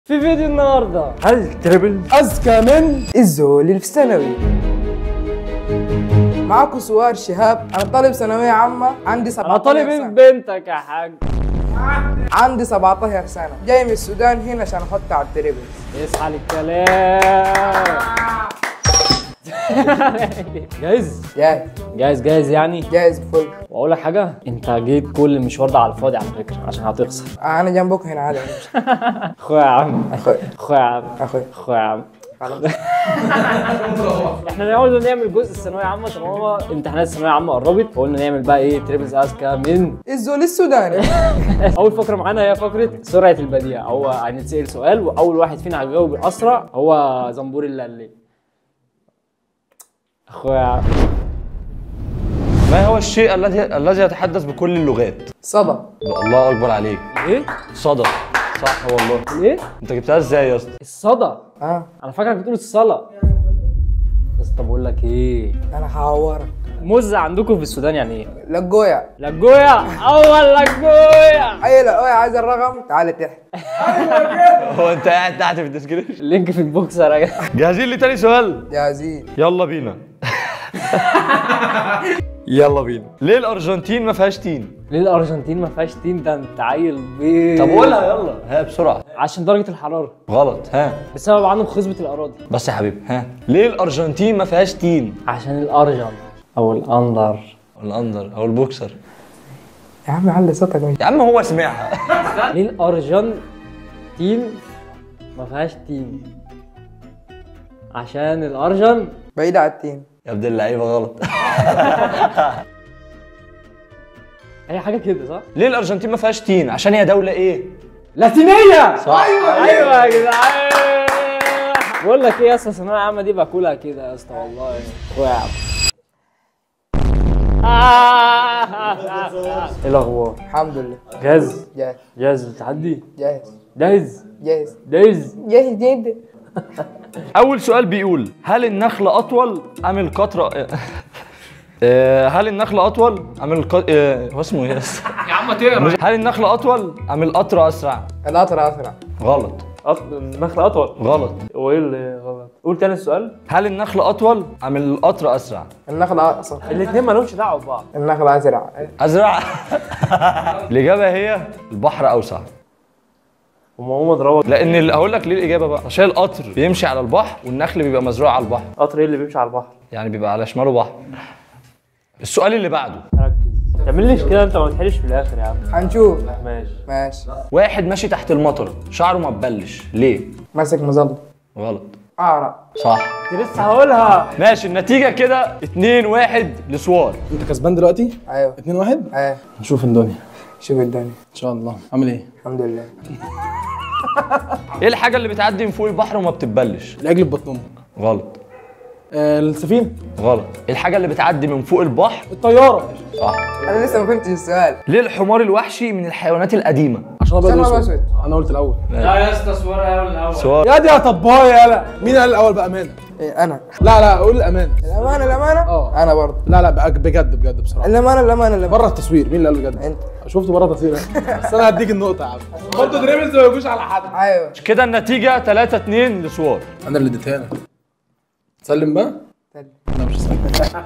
في فيديو النهارده هل تريبل أذكى من الزول اللي في ثانوي معاكم سوار شهاب أنا طالب ثانوية عامة عندي 17 انا طالب سنة بنتك يا حاج عندي 17 سنة جاي من السودان هنا عشان أحط على التريبل اصحى للكلام جاهز جاهز جاهز جاهز يعني جاهز فل واقول لك حاجه انت جيت كل المشوار ده على الفاضي على فكره عشان هتخسر أنا جنبك هنا عادي اخويا يا عم أخوي اخويا يا عم أخوي اخويا يا عم خلاص. احنا نحاول نعمل جزء الثانويه عامه طالما امتحانات الثانويه عامه قربت فقلنا نعمل بقى ايه تريبلز اذكى من الزول السوداني اول فقره معانا هي فقره سرعه البديهه هو هنتسال سؤال واول واحد فينا هيجاوب اسرع هو زنبور اللي قال لي اخويا ما هو الشيء الذي الذي يتحدث بكل اللغات؟ صدى الله اكبر عليك ايه صدى صح والله ايه انت جبتها ازاي يا اسطى؟ الصدى آه انا فاكرك بتقول الصلاه بس طب بقول لك ايه أنا هعورك مزة عندكم في السودان يعني ايه لقويا لجويا اول لجويا أي لقويا عايز الرقم تعال تحت هو انت قاعد تحت في الديسكريبشن اللينك في البوكس يا راجل جاهزين لتاني سؤال؟ جاهزين يلا بينا يلا بينا ليه الارجنتين ما فيهاش تين؟ ليه الارجنتين ما فيهاش تين ده انت عيل بيه طب قولها يلا ها بسرعه عشان درجه الحراره غلط ها بسبب عدم خصبه الاراضي بس يا حبيبي ها ليه الارجنتين ما فيهاش تين؟ عشان الارجن او الاندر الاندر او البوكسر يا عم علي صوتك من يا عم هو سمعها ليه الارجنتين ما فيهاش تين عشان الارجن بعيد على التين يا ابن اللعيبه غلط هي حاجه كده صح ليه الارجنتين ما فيهاش تين؟ عشان هي دوله ايه؟ لاتينيه صح ايوه يا جدعان بقول لك ايه يا اسطى الثانويه العامه دي باكلها كده يا اسطى والله اخويا يا عم ايه الاخبار الحمد لله جاهز جاهز جاهز للتحدي جاهز جاهز جاهز جاهز جاهز جدا أول سؤال بيقول هل النخل أطول أم القطر آه، هل النخل أطول أم القطر هو اسمه إيه؟ يا عم تقرا هل النخل أطول أم القطر أسرع؟ القطر اسرع غلط النخل اطول غلط هو ايه اللي غلط قول تاني السؤال هل النخل أطول أم القطر أسرع؟ النخل اقصر الاثنين مالهمش دعوه ببعض النخل النخل اسرع أزرع الإجابة هي البحر أوسع هم هم ضربوا لأن ال- أقول لك ليه الإجابة بقى عشان القطر بيمشي على البحر والنخل بيبقى مزروع على البحر قطر ايه اللي بيمشي على البحر يعني بيبقى على شماله بحر السؤال اللي بعده ركز تعمليش كده انت ما تحلش في الاخر يا عم هنشوف ماشي ماشي واحد ماشي تحت المطر شعره ما تبلش ليه؟ ماسك مظلة غلط اقرا صح كنت لسه هقولها ماشي النتيجة كده 2 1 لسوار انت كسبان دلوقتي ايوه 2 1 ايوه نشوف الدنيا شوف الدنيا ان شاء الله عامل ايه الحمد لله ايه الحاجة اللي بتعدي من فوق البحر وما بتتبلش؟ العجل ببطن امك غلط آه السفينه غلط ايه الحاجة اللي بتعدي من فوق البحر؟ الطياره صح انا لسه ما فهمتش السؤال ليه الحمار الوحشي من الحيوانات القديمة؟ عشان ابيض عشان أبيض واسود وأسود. انا قلت الاول لا يا اسطى صورها يا الاول سوار يا دي يا طبايه يالا مين قال الاول بامانه إيه انا لا لا قول الامانه الامانه الامانه اه. انا برضه لا لا بقى بجد بجد بصراحه الامانه الامانه الامانه بره التصوير مين اللي قال بجد انت شفته بره التصوير بس انا هديك النقطه يا عم برضه دريبلز ما يجوش على حد ايوه كده النتيجة 3 2 لسوار انا اللي اديتها لك سلم بقى لا مش هسلم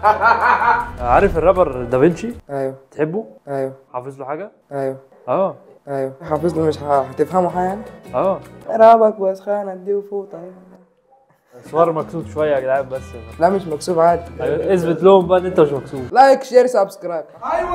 عارف الرابر دافنشي ايوه تحبه ايوه حافظ له حاجه ايوه اه ايوه حافظ له مش ه- هتفهموا حاجه يعني اه رابك وسخانه اديه وفوطه صور مكسوف شويه يا جدعان بس لا مش مكسوب عادي أيوة، اثبت لهم بقى ان انت مش مكسوف لايك شير سبسكرايب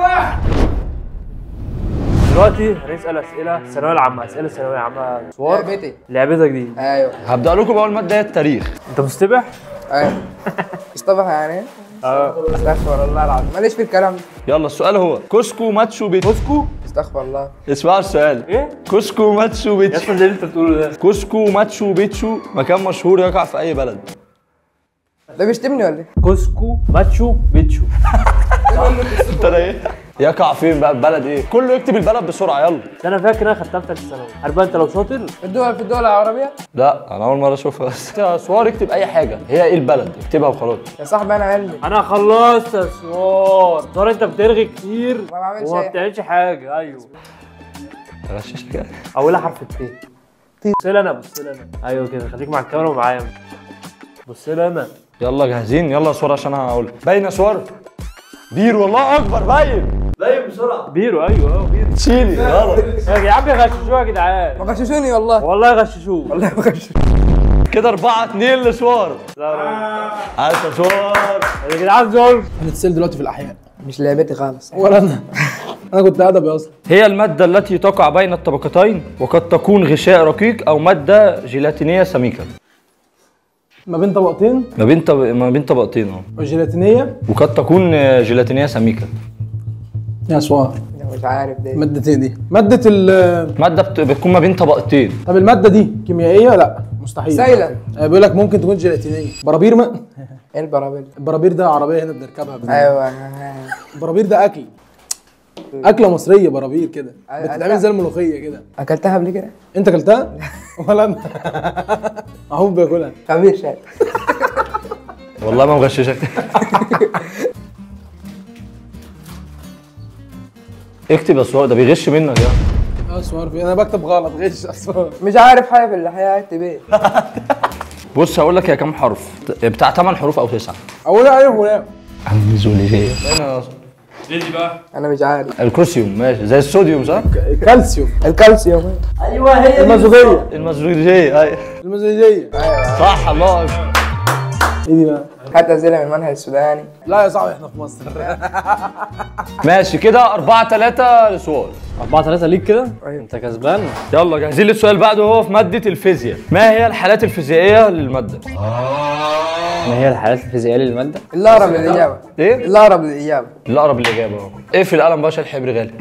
دلوقتي هنسال اسئله الثانويه العامه اسئله الثانويه العامه صور لعبتي لعبتك دي ايوه هبدأ لكم بأول مادة هي التاريخ انت مستبح ايوه اصطبح يعني إيه؟ اه استغفر الله العظيم ماليش في الكلام ده يلا السؤال هو كوسكو ماتشو بيتشو كوسكو استغفر الله اسمعوا السؤال ايه كوسكو ماتشو يا بيتشو اسطى اللي انت بتقوله ده كوسكو ماتشو بيتشو مكان مشهور يقع في أي بلد ده بيشتمني ولا ايه؟ كوسكو ماتشو بيتشو انت ده ايه؟ يقع فين بقى بلد ايه؟ كله يكتب البلد بسرعة يلا ده انا فاكر انا خدتها في ثالثه ثانوي عارف بقى انت لو شاطر في الدول في الدول العربيه لا انا اول مره اشوفها بس يا سوار اكتب اي حاجه هي ايه البلد اكتبها وخلاص يا صاحبي انا علمي انا خلصت يا سوار صار انت بترغي كتير ما بعملش وما أي بتعملش حاجه ايوه غششك يعني اولها حرف الت بص لي انا بص لي انا ايوه كده خليك مع الكاميرا ومعايا بص لي انا يلا جاهزين يلا يا سوار عشان هقول باين يا سوار بير والله اكبر باين بيرو ايوه اه بيرو تشيلي يلا يا عم غششوها يا جدعان ما غششوني والله والله غششوه والله ما غششوني كده 4 2 لسوار عاش يا سوار يا جدعان زول هنتسال دلوقتي في الاحياء مش لعبتي خالص ولا انا انا كنت ادبي اصلا هي المادة التي تقع بين الطبقتين وقد تكون غشاء رقيق أو مادة جيلاتينية سميكة ما بين طبقتين ما بين طب... ما بين طبقتين اه وجيلاتينيه وقد تكون آه، جيلاتينية سميكة يا سؤال أنا مش عارف ده مادة ايه دي؟ مادة ال مادة بت... بتكون ما بين طبقتين طب المادة دي كيميائية؟ لا مستحيل سايلة آه، بيقول لك ممكن تكون جيلاتينية برابير ما ايه البرابيل البرابير ده عربية هنا بنركبها بن- ايوه البرابير ده أكل أكلة مصرية برابير كده أيوة، بتتعمل أكلة. زي الملوخية كده اكلتها قبل كده أنت أكلتها؟ ولا أنا؟ أهو بياكلها خبير شاي والله ما مغششك اكتب يا سوار ده بيغش منك يا اه سؤال في أنا بكتب غلط غش أصلا مش عارف حاجه في الحياه اكتب ايه بص هقول لك هي كام حرف بتاع 8 حروف او 9 أولها ألف ولام الميزولوجية انا مش عارف الكروسيوم ماشي زي الصوديوم صح؟ كالسيوم الكالسيوم المازوجية الميزولوجية ايوه المازوجية صح الله أكبر. إيه دي بقى؟ خدت اسئله من المنهج السوداني لا يا صاحبي إحنا في مصر ماشي كده 4 3 لسوار 4 3 ليك كده أيوة. انت كسبان يلا جاهزين للسؤال بعده هو في مادة الفيزياء ما هي الحالات الفيزيائية للمادة؟ ما هي الحالات الفيزيائيه للماده اللي اقرب للاجابه ايه؟ اللي اقرب للاجابه اللي اقرب الاجابة اهو ايه في القلم باشا الحبر غالي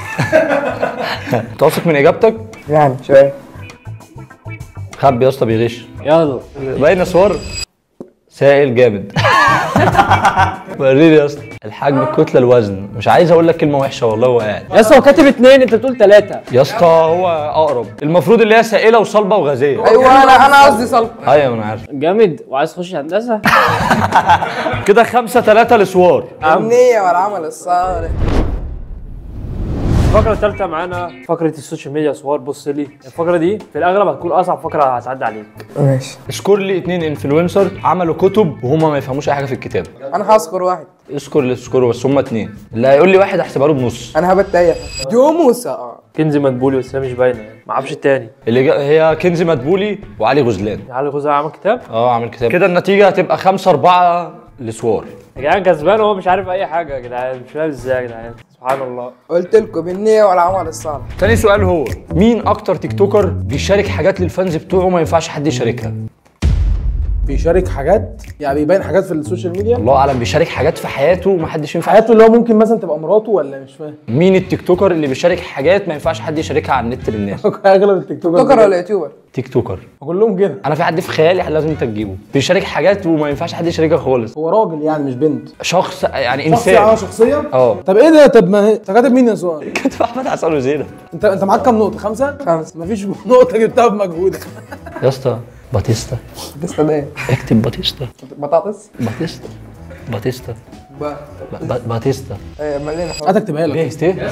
انت واثق من اجابتك؟ يعني شويه خبي يا اسطى بيغش يلا باين صور سائل جامد وريني يا اسطى الحجم الكتله الوزن مش عايز اقول لك كلمه وحشه والله هو قاعد يا اسطى هو كاتب اثنين انت بتقول ثلاثه يا اسطى هو اقرب المفروض اللي هي سائله وصلبه وغازيه ايوه انا انا قصدي صلب ايوه انا عارف جامد وعايز تخش هندسه كده خمسة ثلاثة لسوار النية والعمل الصالح الفقره الثالثه معانا فقره السوشيال ميديا صور بص لي الفقره دي في الاغلب هتكون اصعب فقره هتعدي عليك ماشي اذكر لي اتنين انفلونسر عملوا كتب وهما ما يفهموش اي حاجه في الكتاب انا هذكر واحد اذكر اللي تذكره بس هما اتنين اللي هيقول لي واحد هحسبها له بنص انا هبت اي حاجه جو موسى اه كنزي مدبولي بس هي مش باينه يعني ما اعرفش التاني اللي جا... هي كنزي مدبولي وعلي غزلان علي غزال عمل كتاب اه عامل كتاب كده النتيجه هتبقى خمسة أربعة لسوار يا جدعان كسبان وهو مش عارف اي حاجه يا جدعان مش فاهم ازاي يا جدعان سبحان الله قلت لكم بالنية والعمل الصالح تاني سؤال هو مين اكتر تيك توكر بيشارك حاجات للفانز بتوعه ما ينفعش حد يشاركها بيشارك حاجات يعني بيبين حاجات في السوشيال ميديا الله اعلم بيشارك حاجات في حياته وما حدش ينفع حياته اللي هو ممكن مثلا تبقى مراته ولا مش فاهم مين التيك توكر اللي بيشارك حاجات ما ينفعش حد يشاركها على النت للناس اغلب التيك توكر توكر ولا يوتيوبر تيك توكر كلهم كده انا في حد في خيالي لازم انت تجيبه بيشارك حاجات وما ينفعش حد يشاركها خالص هو راجل يعني مش بنت شخص يعني شخصية اه انسان شخصية اه طب ايه ده طب ما انت كاتب مين يا سؤال كنت احمد حسن وزينب انت انت معاك كام نقطة خمسة خمسة. مفيش نقطة جبتها بمجهودك يا اسطى باتيستا تستا ده اكتب باتيستا بطاطس باتيستا باتيستا ب... ب- ب- باتيستا ايه ملينا حوار هات اكتبها لك ليه ايه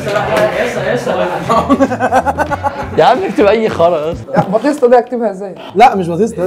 يا عم اكتب اي خرا يا اسطى يا بطيستا ده اكتبها ازاي لا مش باتيستا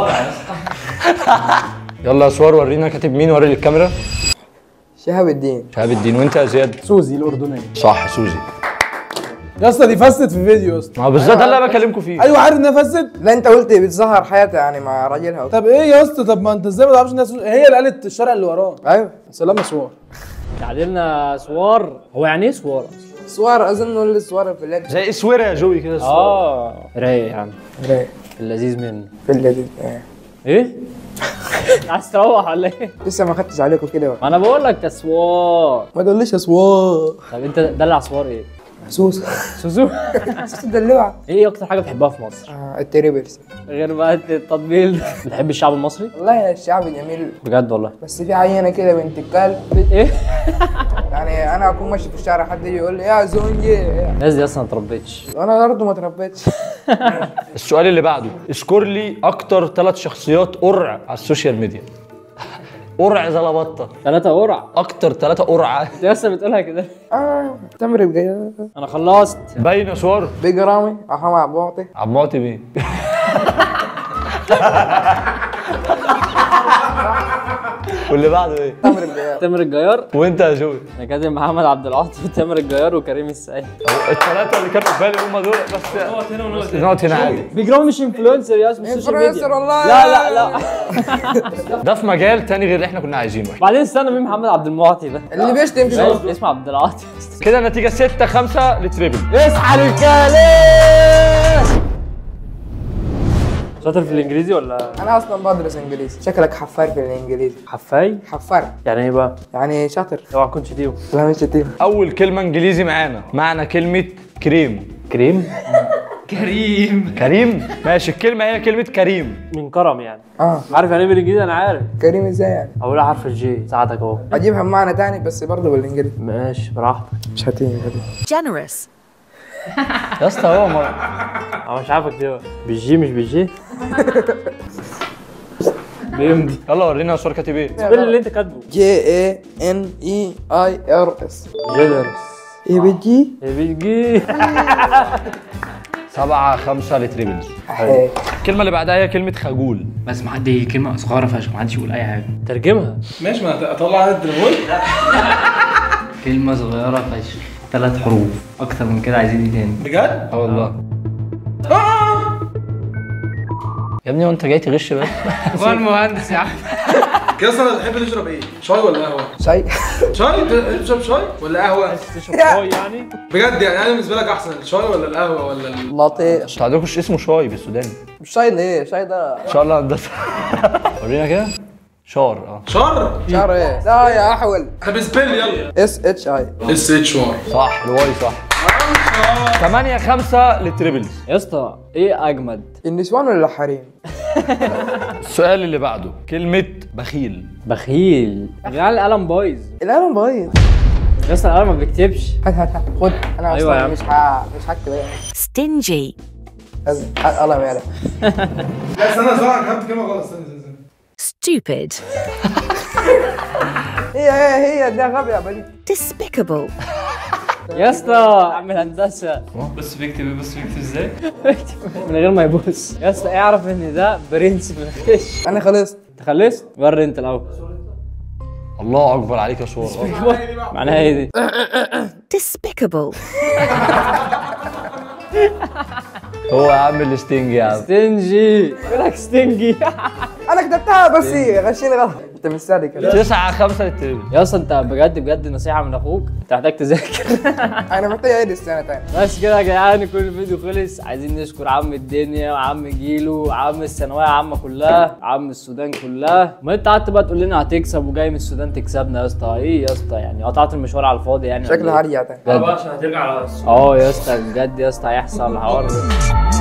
يلا يا سوار ورينا كاتب مين وري للكاميرا شهاب الدين شهاب الدين وانت يا زياد سوزي الأردنية صح سوزي يا اسطى دي فست في فيديو يا اسطى ما هو بالظبط ده اللي انا بكلمكم فيه ايوه عارف انها فست لا انت قلت بتظهر حياتها يعني مع راجلها طب ايه يا اسطى طب ما انت ازاي ما تعرفش انها سوزي هي اللي قالت الشارع اللي وراه ايوه سلام يا سوار تعادلنا سوار هو يعني ايه سوار اصلا؟ صور اظن اللي صور في الليل زي اسوره يا جوي كده اه رايق يا عم رايق. اللذيذ منه في الليل إيه. ايه؟ عايز تروح ولا ايه؟ لسه ما خدتش عليكم كده ما انا بقول لك تسوار ما تقوليش اسوار طب انت دلع سوار ايه؟ سوس سوزو سوس الدلوعه ايه اكتر حاجه بتحبها في مصر؟ آه التريبلز غير بقى التطبيل ده بتحب الشعب المصري؟ والله الشعب جميل بجد والله بس في عينه كده بنت الكلب ايه؟ يعني انا اكون ماشي في الشارع حد يجي يقول لي يا زونجي الناس دي اصلا ما اتربتش وانا برضه ما تربيتش السؤال اللي بعده اذكر لي اكتر ثلاث شخصيات قرع على السوشيال ميديا قرع زلبطه ثلاثة قرع اكتر ثلاثه قرعه انت لسه بتقولها كده اه تمر الجاي انا خلصت باينه صور بيج رامي احمد عبد المعطي عبد المعطي مين واللي بعده ايه تمر الجاي تامر الجيار وانت يا جوي انا كاتب محمد عبد العاطي وتامر الجيار وكريم السعيد الثلاثه اللي كانوا في بالي هم دول بس نقعد هنا ونقعد نقعد هنا عادي بيجرام مش انفلونسر يا اسمه السوشيال ميديا انفلونسر والله لا لا لا ده في مجال تاني غير اللي احنا كنا عايزينه بعدين استنى مين محمد عبد المعطي ده اللي بيشتم شو اسمه عبد العاطي كده النتيجه 6 5 لتريبل اصحى رجاله شاطر في الانجليزي ولا انا اصلا بدرس انجليزي شكلك حفار في الانجليزي حفاي حفار يعني ايه بقى يعني شاطر اوعى تكون شتيم لا مش شتيمه اول كلمه انجليزي معانا معنى كلمه كريم كريم كريم كريم ماشي الكلمه هي كلمه كريم من كرم يعني اه عارف يعني ايه بالانجليزي انا عارف كريم ازاي يعني اقول حرف الجي ساعدك اهو اجيبها بمعنى تاني بس برضه بالانجليزي ماشي براحتك مش هتيجي generous, يا اسطى هو مر... انا مش عارف اكتبها بالجي مش بالجي بيمضي يلا ورينا صور كاتب ايه سبيل اللي انت كاتبه جي اي ان اي اي ار اس جينرس ايه بتجي؟ بالجي 7 5 لتريبل إيه. الكلمه اللي بعدها هي كلمه خجول بس ما حد هي كلمه صغيره فشخ ما حدش يقول اي حاجه ترجمها ماشي ما اطلع انا التليفون كلمه صغيره فشخ ثلاث حروف اكتر من كده عايزين ايه تاني بجد؟ اه والله يا ابني وانت جاي تغش بس هو المهندس يا عم كده اصلا بتحب تشرب ايه؟ شاي ولا قهوه؟ شيء شاي تشرب شاي ولا قهوه؟ تشرب شاي يعني بجد يعني انا بالنسبه لك احسن الشاي ولا القهوه ولا ال... لطيف انتوا عندكمش اسمه شاي بالسوداني مش شاي ليه؟ شاي ده ان شاء الله هندسه ورينا كده شار اه شر شعر ايه؟ لا يا احول احنا بنسبل يلا اس اتش اي اس اتش واي صح الواي صح 8 5 للتريبلز يا اسطى ايه اجمد النسوان ولا الحريم؟ السؤال اللي بعده كلمة بخيل بخيل يا جدعان القلم بايظ القلم بايظ يا اسطى القلم ما بيكتبش هات هات هات خد انا أيوة يا اصلا عم. مش ه... مش هكتب ايه stingy, لازم هات قلم يالا لا استنى صراحه كتبت كلمه غلط استنى استنى stupid, هي هي هي ده غبي يا بني despicable, يا اسطى اعمل هندسه بص بيكتب ايه بص بيكتب ازاي من غير ما يبص يا اسطى اعرف ان ده برنس في الغش انا خلصت انت خلصت وري انت الاول الله اكبر عليك يا صور معناها ايه دي despicable, هو يا عم الستينج يا عم ستنجي يقول لك ستنجي انا كتبتها بس غشيني غلط انت مش صادق كده 9 5 للتريبل يا اسطى انت بجد بجد نصيحه من اخوك انت محتاج تذاكر انا محتاج اعيد السنه تاني بس كده يا جدعان كل الفيديو خلص عايزين نشكر عم الدنيا وعم جيلو وعم الثانويه عامه كلها عم السودان كلها ما انت قعدت بقى تقول لنا هتكسب وجاي من السودان تكسبنا يا اسطى ايه يا اسطى يعني قطعت المشوار على الفاضي يعني شكلها هرجع تاني اه يا اسطى بجد يا اسطى هيحصل حوار